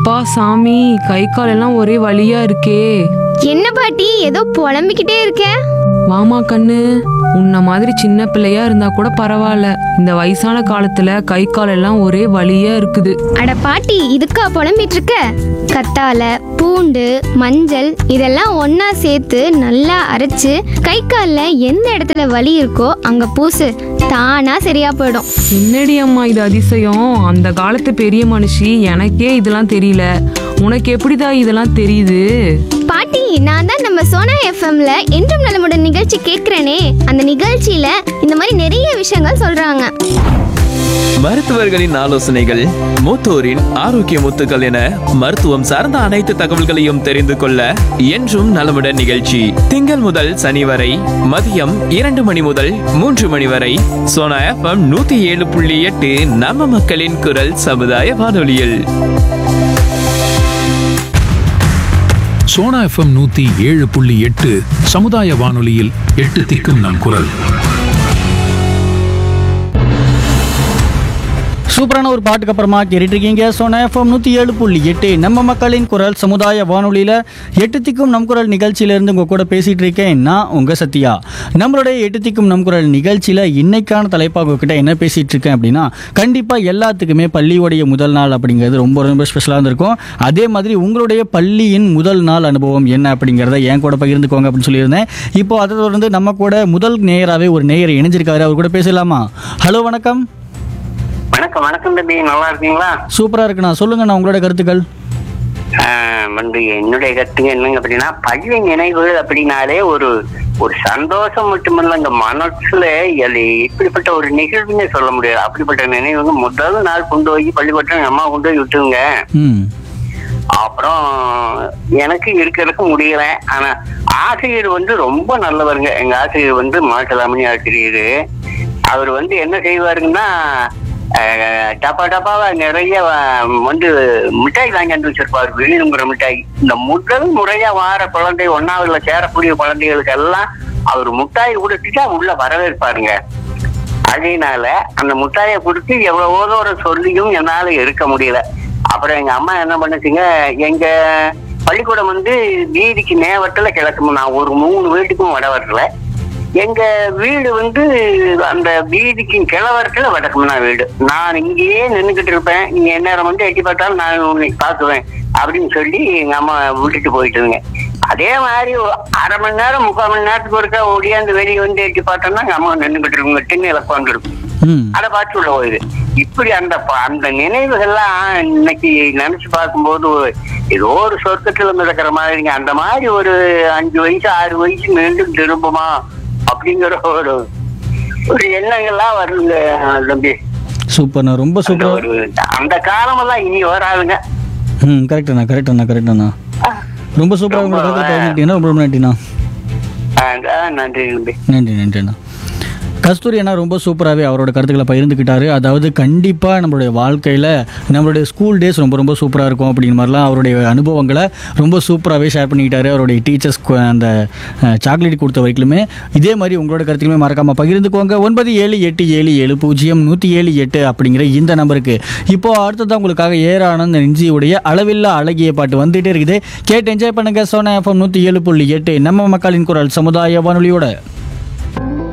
அப்பா சாமி கை கால் எல்லாம் ஒரே வலியா இருக்கே என்ன பாட்டி ஏதோ புலம்பிக்கிட்டே இருக்க வாமா கண்ணு உன்ன மாதிரி சின்ன பிள்ளையா இருந்தா கூட பரவாயில்ல இந்த வயசான காலத்துல கை கால் எல்லாம் ஒரே வலியா இருக்குது அட பாட்டி இதுக்கா புலம்பிட்டு இருக்க கத்தால பூண்டு மஞ்சள் இதெல்லாம் ஒண்ணா சேர்த்து நல்லா அரைச்சு கை காலில் எந்த இடத்துல வலி இருக்கோ அங்க பூசு தானா சரியா போயிடும் என்னடி அம்மா இது அதிசயம் அந்த காலத்து பெரிய மனுஷி எனக்கே இதெல்லாம் தெரியல உனக்கு எப்படிடா இதெல்லாம் தெரியுது பாட்டி நான் தான் நம்ம சோனா எஃப்எம்ல என்றும் நலமுடன் நிகழ்ச்சி கேட்கிறேனே அந்த நிகழ்ச்சியில இந்த மாதிரி நிறைய விஷயங்கள் சொல்றாங்க மருத்துவர்களின் ஆலோசனைகள் மூத்தோரின் ஆரோக்கிய முத்துக்கள் என மருத்துவம் சார்ந்த அனைத்து தகவல்களையும் தெரிந்து கொள்ள என்றும் நலமுடன் நிகழ்ச்சி திங்கள் முதல் சனி வரை மதியம் இரண்டு மணி முதல் மூன்று மணி வரை சோனா எஃப்எம் நூத்தி ஏழு புள்ளி எட்டு நம்ம மக்களின் குரல் சமுதாய வானொலியில் சோனா எஃப்எம் நூத்தி ஏழு புள்ளி எட்டு சமுதாய வானொலியில் எட்டு திக்கும் நம் குரல் சூப்பரான ஒரு பாட்டுக்கு அப்புறமா கேட்டுட்டு இருக்கீங்க சோனா எஃப்எம் நூற்றி ஏழு புள்ளி எட்டு நம்ம மக்களின் குரல் சமுதாய வானொலியில் எட்டு திக்கும் நம் குரல் நிகழ்ச்சியிலேருந்து உங்கள் கூட பேசிகிட்டு இருக்கேன் நான் உங்கள் சத்யா நம்மளுடைய எட்டு திக்கும் நம் குரல் நிகழ்ச்சியில் இன்னைக்கான தலைப்பாக உங்ககிட்ட என்ன பேசிகிட்டு இருக்கேன் அப்படின்னா கண்டிப்பாக எல்லாத்துக்குமே பள்ளியோடைய முதல் நாள் அப்படிங்கிறது ரொம்ப ரொம்ப ஸ்பெஷலாக இருந்திருக்கும் அதே மாதிரி உங்களுடைய பள்ளியின் முதல் நாள் அனுபவம் என்ன அப்படிங்கிறத என் கூட பகிர்ந்துக்கோங்க அப்படின்னு சொல்லியிருந்தேன் இப்போ அதை தொடர்ந்து நம்ம கூட முதல் நேயராகவே ஒரு நேயர் இணைஞ்சிருக்காரு அவர் கூட பேசலாமா ஹலோ வணக்கம் வணக்கம் வணக்கம் தம்பி நல்லா இருக்கீங்களா சூப்பரா இருக்குண்ணா சொல்லுங்கண்ணா உங்களோட கருத்துக்கள் ஆஹ் வந்து என்னுடைய கருத்து என்னங்க அப்படின்னா பள்ளி நினைவுகள் அப்படின்னாலே ஒரு ஒரு சந்தோஷம் மட்டுமல்ல இந்த மனசுல எல் இப்படிப்பட்ட ஒரு நிகழ்வுன்னு சொல்ல முடியாது அப்படிப்பட்ட நினைவுங்க முதல் நாள் கொண்டு போய் பள்ளிக்கூட்டம் எங்க அம்மா கொண்டு போய் விட்டுங்க ம் அப்புறம் எனக்கு இருக்கிறதுக்கு முடியல ஆனா ஆசிரியர் வந்து ரொம்ப நல்லவருங்க எங்க ஆசிரியர் வந்து மாட்டலாமணி ஆசிரியர் அவர் வந்து என்ன செய்வாருங்கன்னா அஹ், டப்பா டப்பாவா நிறைய அஹ், வந்து மிட்டாய் வாங்கிட்டு வச்சிருப்பாரு வேணுங்கிற மிட்டாய் இந்த முதல் முறையா வார குழந்தை ஒன்னாவதுல சேரக்கூடிய குழந்தைகளுக்கு எல்லாம் அவர் மிட்டாய் கொடுத்துட்டு உள்ள வரவேற்பாருங்க அதனால அந்த முட்டாயை கொடுத்து எவ்வளவோ தூரம் சொல்லியும் என்னால இருக்க முடியல அப்புறம் எங்க அம்மா என்ன பண்ணுச்சுங்க எங்க பள்ளிக்கூடம் வந்து வீதிக்கு நேவட்டத்துல கிழக்கு நான் ஒரு மூணு வீட்டுக்கும் வட வரல எங்க வீடு வந்து அந்த வீதிக்கு கிழவரத்துல வடக்குமனா வீடு நான் இங்கேயே நின்றுகிட்டு இருப்பேன் நீங்க எந்நேரம் வந்து எட்டி பார்த்தாலும் நான் உன்னை பார்க்குவேன் அப்படின்னு சொல்லி எங்க அம்மா விட்டுட்டு போயிட்டுங்க அதே மாதிரி ஒரு அரை மணி நேரம் முக்கால் மணி நேரத்துக்கு ஒருக்கா ஓடியாந்து வெளியே வந்து எட்டி பார்த்தோம்னா எங்க அம்மா நின்றுகிட்டு இருக்குங்க திண்ணையில உட்காந்துருக்கும் ம் அதை பார்த்து உள்ள போகுது இப்படி அந்த ப- அந்த நினைவுகள்லாம் இன்னைக்கு நினைச்சு பார்க்கும்போது ஒரு- ஏதோ ஒரு சொர்க்கத்துல மிதக்கிற மாதிரிங்க அந்த மாதிரி ஒரு அஞ்சு வயசு ஆறு வயசு மீண்டும் திரும்புமா அப்படிங்கிற ஒரு ஒரு எண்ணங்கள்லாம் வருங்க தம்பி சூப்பர்ண்ணா ரொம்ப அந்த சூப்பர் ஒரு அந்த காலமெல்லாம் இனி வராதுங்க ம் கரெக்டுண்ணா கரெக்டுண்ணா கரெக்டுண்ணா ரொம்ப சூப்பராக உங்களோட கருத்தை பகிர்ந்துட்டீங்கன்னா ரொம்ப ரொம்ப நன்றிண்ணா ஆ, நன்றி தம்பி நன்றி நன்றிண்ணா கஸ்தூரி அண்ணா ரொம்ப சூப்பராகவே அவரோட கருத்துக்களை பகிர்ந்துக்கிட்டாரு அதாவது கண்டிப்பாக நம்மளுடைய வாழ்க்கையில் நம்மளுடைய ஸ்கூல் டேஸ் ரொம்ப ரொம்ப சூப்பராக இருக்கும் அப்படிங்கிற மாதிரிலாம் அவருடைய அனுபவங்களை ரொம்ப சூப்பராகவே ஷேர் பண்ணிக்கிட்டாரு அவருடைய டீச்சர்ஸ் அந்த சாக்லேட் கொடுத்த வரைக்குமே இதே மாதிரி உங்களோட கருத்துக்களுமே மறக்காமல் பகிர்ந்துக்கோங்க ஒன்பது ஏழு எட்டு ஏழு ஏழு பூஜ்ஜியம் நூற்றி ஏழு எட்டு அப்படிங்கிற இந்த நம்பருக்கு இப்போ அடுத்ததான் உங்களுக்காக ஏற ஆனந்த நெஞ்சியுடைய அளவில்லா அழகிய பாட்டு வந்துட்டே இருக்குது கேட்டு என்ஜாய் பண்ணுங்க சோனா எஃப்எம் நூற்றி ஏழு புள்ளி எட்டு நம்ம மக்களின் குரல் சமுதாய வானொலியோட